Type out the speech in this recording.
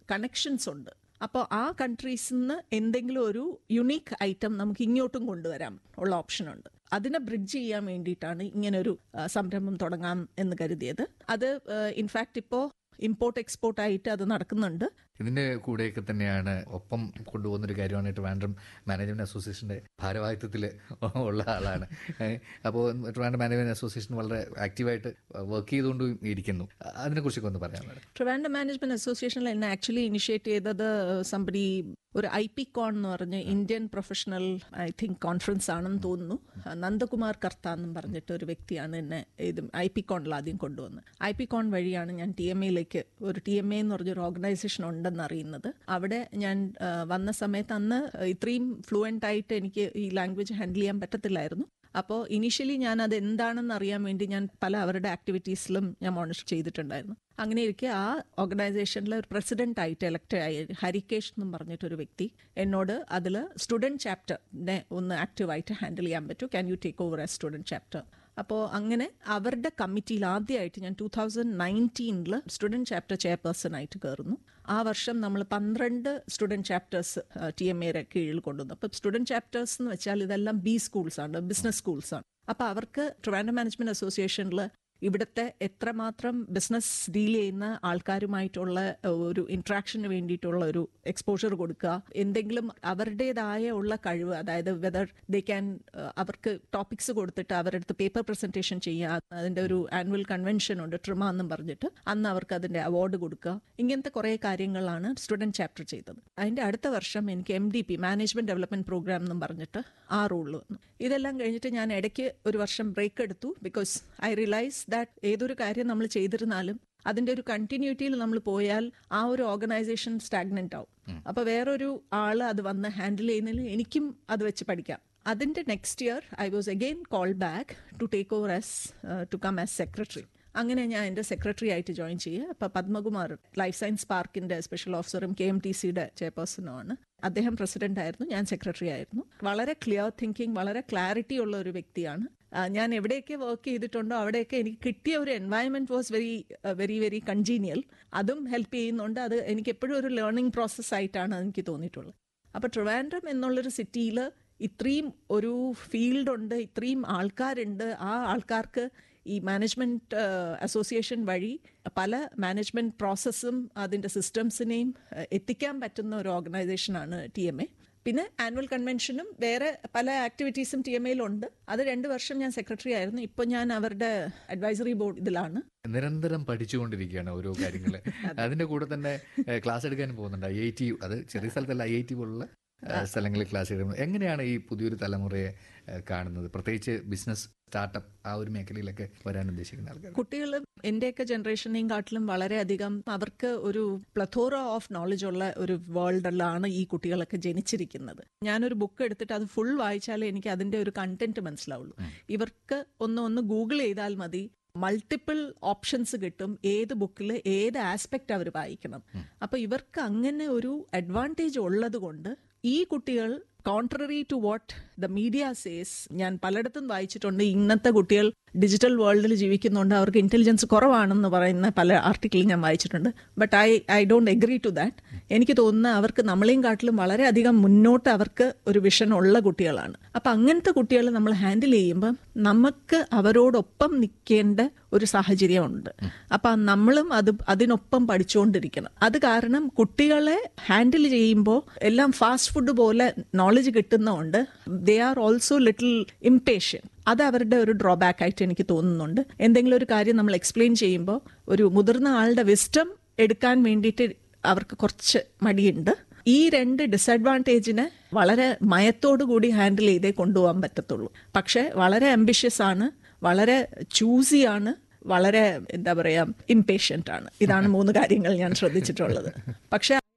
connections ഉണ്ട് അപ്പോൾ ആ കൺട്രീസിൽ നിന്ന് എന്തെങ്കിലും ഒരു യുണീക്ക് ഐറ്റം നമുക്ക് ഇങ്ങോട്ടും കൊണ്ടുവരാം ഉള്ള ഓപ്ഷനുണ്ട് അതിനെ ബ്രിഡ്ജ് ചെയ്യാൻ വേണ്ടിയിട്ടാണ് ഇങ്ങനൊരു ആ, സംരംഭം തുടങ്ങാം എന്ന് കരുതിയത് അത് ഇൻഫാക്റ്റ് ഇപ്പോൾ ഇമ്പോർട്ട് എക്സ്പോർട്ട് ആയിട്ട് അത് നടക്കുന്നുണ്ട് ഇതിന്റെ കൂടെയൊക്കെ തന്നെയാണ് ഒപ്പം കൊണ്ടുപോകുന്ന ഒരു കാര്യമാണ് ട്രിവാൻഡ്രം മാനേജ്മെന്റ് അസോസിയേഷന്റെ ഭാരവാഹിത്വത്തിൽ ഉള്ള ആളാണ് അപ്പോൾ ട്രിവാൻഡ്രം മാനേജ്മെന്റ് അസോസിയേഷൻ വളരെ ആക്റ്റീവായിട്ട് വർക്ക് ചെയ്തുകൊണ്ടും ഇരിക്കുന്നു അതിനെക്കുറിച്ചൊക്കെ ഒന്ന് പറയാം മാഡം ട്രിവാൻഡ്രം മാനേജ്മെന്റ് അസോസിയേഷനിൽ എന്നെ ആക്ച്വലി ഇനിഷ്യേറ്റ് ചെയ്തത് സംബടി ഒരു ഐ പി കോൺ എന്ന് പറഞ്ഞ Indian professional I think conference ആണെന്ന് തോന്നുന്നു നന്ദകുമാർ കർത്ത എന്നും പറഞ്ഞിട്ട് ഒരു വ്യക്തിയാണ് എന്നെ ഇത് ഐ പി കോണിൽ ആദ്യം കൊണ്ടുവന്നത് ഐ പി കോൺ വഴിയാണ് ഞാൻ ടി എം എയിലേക്ക് ഒരു ടി എം എ എന്ന് പറഞ്ഞൊരു ഓർഗനൈസേഷൻ ഉണ്ടെന്ന് അറിയുന്നത് അവിടെ ഞാൻ ആ, വന്ന സമയത്ത് അന്ന് ഇത്രയും ഫ്ലുവൻ്റ് ആയിട്ട് എനിക്ക് ഈ ലാംഗ്വേജ് ഹാൻഡിൽ ചെയ്യാൻ പറ്റത്തില്ലായിരുന്നു അപ്പോൾ ഇനീഷ്യലി ഞാൻ അത് എന്താണെന്ന് അറിയാൻ വേണ്ടി ഞാൻ പല അവരുടെ ആക്ടിവിറ്റീസിലും ഞാൻ മോണിറ്റർ ചെയ്തിട്ടുണ്ടായിരുന്നു അങ്ങനെ ഇരിക്കെ ആ ഓർഗനൈസേഷനിലെ ഒരു പ്രസിഡന്റ് ആയിട്ട് എലക്ട് ആയി ഹരികേഷ് എന്നും പറഞ്ഞിട്ടൊരു വ്യക്തി എന്നോട് അതിൽ സ്റ്റുഡൻറ് ചാപ്റ്ററിനെ ഒന്ന് ആക്റ്റീവായിട്ട് ഹാൻഡിൽ ചെയ്യാൻ പറ്റും can you take over a student chapter അപ്പോൾ അങ്ങനെ അവരുടെ കമ്മിറ്റിയിൽ ആദ്യമായിട്ട് ഞാൻ ടൂ തൗസൻഡ് നയൻറ്റീനിൽ സ്റ്റുഡൻറ് ചാപ്റ്റർ ചെയർപേഴ്സൺ ആയിട്ട് കയറുന്നു ആ വർഷം നമ്മൾ പന്ത്രണ്ട് സ്റ്റുഡൻറ് ചാപ്റ്റേഴ്സ് ടി എം എയുടെ കീഴിൽ കൊണ്ടുവന്നു അപ്പോൾ സ്റ്റുഡൻറ് ചാപ്റ്റേഴ്സ് എന്ന് വെച്ചാൽ ഇതെല്ലാം ബി സ്കൂൾസ് ആണ് ബിസിനസ് സ്കൂൾസ് ആണ് അപ്പോൾ അവർക്ക് ട്രിവാൻഡ്രം മാനേജ്മെന്റ് അസോസിയേഷനിൽ ഇവിടുത്തെ എത്രമാത്രം ബിസിനസ് ഡീൽ ചെയ്യുന്ന ആൾക്കാരുമായിട്ടുള്ള ഒരു ഇൻട്രാക്ഷന് വേണ്ടിയിട്ടുള്ള ഒരു എക്സ്പോഷർ കൊടുക്കുക എന്തെങ്കിലും അവരുടേതായ ഉള്ള കഴിവ് അതായത് വെദർ ദേ ക്യാൻ അവർക്ക് ടോപ്പിക്സ് കൊടുത്തിട്ട് അവരുടെ അടുത്ത് പേപ്പർ പ്രസന്റേഷൻ ചെയ്യുക അതിന്റെ ഒരു ആനുവൽ കൺവെൻഷൻ ഉണ്ട് ട്രിമ എന്നും പറഞ്ഞിട്ട് അന്ന് അവർക്ക് അതിന്റെ അവാർഡ് കൊടുക്കുക ഇങ്ങനത്തെ കുറേ കാര്യങ്ങളാണ് സ്റ്റുഡന്റ് ചാപ്റ്റർ ചെയ്തത് അതിന്റെ അടുത്ത വർഷം എനിക്ക് M D P management development programme എന്നും പറഞ്ഞിട്ട് ആ റോളിൽ വന്നു ഇതെല്ലാം കഴിഞ്ഞിട്ട് ഞാൻ ഇടയ്ക്ക് ഒരു വർഷം ബ്രേക്ക് എടുത്തു ബിക്കോസ് ഐ റിയലൈസ് ദാറ്റ് ഏതൊരു കാര്യം നമ്മൾ ചെയ്തിരുന്നാലും അതിന്റെ ഒരു കണ്ടിന്യൂറ്റിയിൽ നമ്മൾ പോയാൽ ആ ഒരു ഓർഗനൈസേഷൻ സ്റ്റാഗ്നന്റ് ആവും അപ്പൊ വേറൊരു ആള് അത് വന്ന് ഹാൻഡിൽ ചെയ്യുന്നതിൽ എനിക്കും അത് വെച്ച് പഠിക്കാം അതിന്റെ next year I was again call back to take over as to come as secretary അങ്ങനെ ഞാൻ എൻ്റെ സെക്രട്ടറി ആയിട്ട് ജോയിൻ ചെയ്യുക അപ്പോൾ പത്മകുമാർ ലൈഫ് സയൻസ് പാർക്കിന്റെ സ്പെഷ്യൽ ഓഫീസറും കെ എം ടി സിയുടെ ചെയർപേഴ്സണുമാണ് അദ്ദേഹം പ്രസിഡന്റ് ആയിരുന്നു ഞാൻ സെക്രട്ടറി ആയിരുന്നു വളരെ ക്ലിയർ തിങ്കിങ് വളരെ ക്ലാരിറ്റി ഉള്ള ഒരു വ്യക്തിയാണ് ആ, ഞാൻ എവിടെയൊക്കെ വർക്ക് ചെയ്തിട്ടുണ്ടോ അവിടെയൊക്കെ എനിക്ക് കിട്ടിയ ഒരു environment was very very very congenial അതും ഹെൽപ്പ് ചെയ്യുന്നുണ്ട് അത് എനിക്ക് എപ്പോഴും ഒരു ലേണിംഗ് പ്രോസസ് ആയിട്ടാണ് എനിക്ക് തോന്നിയിട്ടുള്ളത് അപ്പോൾ ട്രിവാൻഡ്രം എന്നുള്ളൊരു സിറ്റിയിൽ ഇത്രയും ഒരു ഫീൽഡ് ഉണ്ട് ഇത്രയും ആൾക്കാരുണ്ട് ആ ആൾക്കാർക്ക് ഈ മാനേജ്മെന്റ് അസോസിയേഷൻ വഴി പല മാനേജ്മെന്റ് പ്രോസസ്സും അതിൻ്റെ സിസ്റ്റംസിനെയും എത്തിക്കാൻ പറ്റുന്ന ഒരു ഓർഗനൈസേഷനാണ് ടി എം എ പിന്നെ ആനുവൽ കൺവെൻഷനും വേറെ പല ആക്ടിവിറ്റീസും ടി എം എയിലുണ്ട് അത് രണ്ട് വർഷം ഞാൻ സെക്രട്ടറി ആയിരുന്നു ഇപ്പോൾ ഞാൻ അവരുടെ അഡ്വൈസറി ബോർഡ് ഇതിലാണ് നിരന്തരം പഠിച്ചുകൊണ്ടിരിക്കുകയാണ് ഓരോ കാര്യങ്ങൾ അതിന്റെ കൂടെ തന്നെ ക്ലാസ് എടുക്കാനും പോകുന്നുണ്ട് ഐ ഐ ടി അത് ചെറിയ സ്ഥലത്തല്ല ഐ ഐ ടി പോലുള്ള ഏഹ്, സ്ഥലങ്ങളിൽ ക്ലാസ് എടുക്കുന്നത് എങ്ങനെയാണ് ഈ പുതിയൊരു തലമുറയെ ഏഹ്, കാണുന്നത് പ്രത്യേകിച്ച് ബിസിനസ് സ്റ്റാർട്ടപ്പ് ആ ഒരു മേഖലയിലൊക്കെ വരാൻ ഉദ്ദേശിക്കുന്ന ആൾക്കാർ കുട്ടികൾ എന്റെയൊക്കെ ജനറേഷനെയും കാട്ടിലും വളരെയധികം അവർക്ക് ഒരു പ്ലത്തോറ ഓഫ് നോളജ് ഉള്ള ഒരു വേൾഡിലാണ് ഈ കുട്ടികളൊക്കെ ജനിച്ചിരിക്കുന്നത് ഞാനൊരു ബുക്ക് എടുത്തിട്ട് അത് ഫുൾ വായിച്ചാലേ എനിക്ക് അതിന്റെ ഒരു കണ്ടന്റ് മനസ്സിലാവുള്ളൂ ഇവർക്ക് ഒന്ന് ഒന്ന് ഗൂഗിൾ ചെയ്താൽ മതി മൾട്ടിപ്പിൾ ഓപ്ഷൻസ് കിട്ടും ഏത് ബുക്കിൽ ഏത് ആസ്പെക്ട് അവർ വായിക്കണം അപ്പൊ ഇവർക്ക് അങ്ങനെ ഒരു അഡ്വാൻറ്റേജ് ഉള്ളത് കൊണ്ട് ഈ കുട്ടികൾ contrary to what the media says ഞാൻ പലയിടത്തും വായിച്ചിട്ടുണ്ട് ഇന്നത്തെ കുട്ടികൾ ഡിജിറ്റൽ വേൾഡിൽ ജീവിക്കുന്നുണ്ട് അവർക്ക് ഇന്റലിജൻസ് കുറവാണെന്ന് പറയുന്ന പല ആർട്ടിക്കിൾ ഞാൻ വായിച്ചിട്ടുണ്ട് but I I don't agree to that എനിക്ക് തോന്നുന്ന അവർക്ക് നമ്മളെയും കാട്ടിലും വളരെയധികം മുന്നോട്ട് അവർക്ക് ഒരു വിഷൻ ഉള്ള കുട്ടികളാണ് അപ്പൊ അങ്ങനത്തെ കുട്ടികൾ നമ്മൾ ഹാൻഡിൽ ചെയ്യുമ്പോൾ നമുക്ക് അവരോടൊപ്പം നിൽക്കേണ്ട ഒരു സാഹചര്യമുണ്ട് അപ്പൊ നമ്മളും അത് അതിനൊപ്പം പഠിച്ചുകൊണ്ടിരിക്കണം അത് കാരണം കുട്ടികളെ ഹാൻഡിൽ ചെയ്യുമ്പോൾ എല്ലാം ഫാസ്റ്റ് ഫുഡ് പോലെ നോളജ് കിട്ടുന്നതുകൊണ്ട് they are also little impatient അത് അവരുടെ ഒരു ഡ്രോബാക്ക് ആയിട്ട് എനിക്ക് തോന്നുന്നുണ്ട് എന്തെങ്കിലും ഒരു കാര്യം നമ്മൾ എക്സ്പ്ലെയിൻ ചെയ്യുമ്പോൾ ഒരു മുതിർന്ന ആളുടെ വിസ്റ്റം എടുക്കാൻ വേണ്ടിയിട്ട് അവർക്ക് കുറച്ച് മടിയുണ്ട് ഈ രണ്ട് ഡിസഡ്വാൻറ്റേജിനെ വളരെ മയത്തോടു കൂടി ഹാൻഡിൽ ചെയ്തേ കൊണ്ടുപോകാൻ പറ്റത്തുള്ളൂ പക്ഷെ വളരെ അംബിഷ്യസ് ആണ് വളരെ ചൂസി ആണ് വളരെ എന്താ പറയാ ഇംപേഷ്യന്റ് ആണ് ഇതാണ് മൂന്ന് കാര്യങ്ങൾ ഞാൻ ശ്രദ്ധിച്ചിട്ടുള്ളത് പക്ഷെ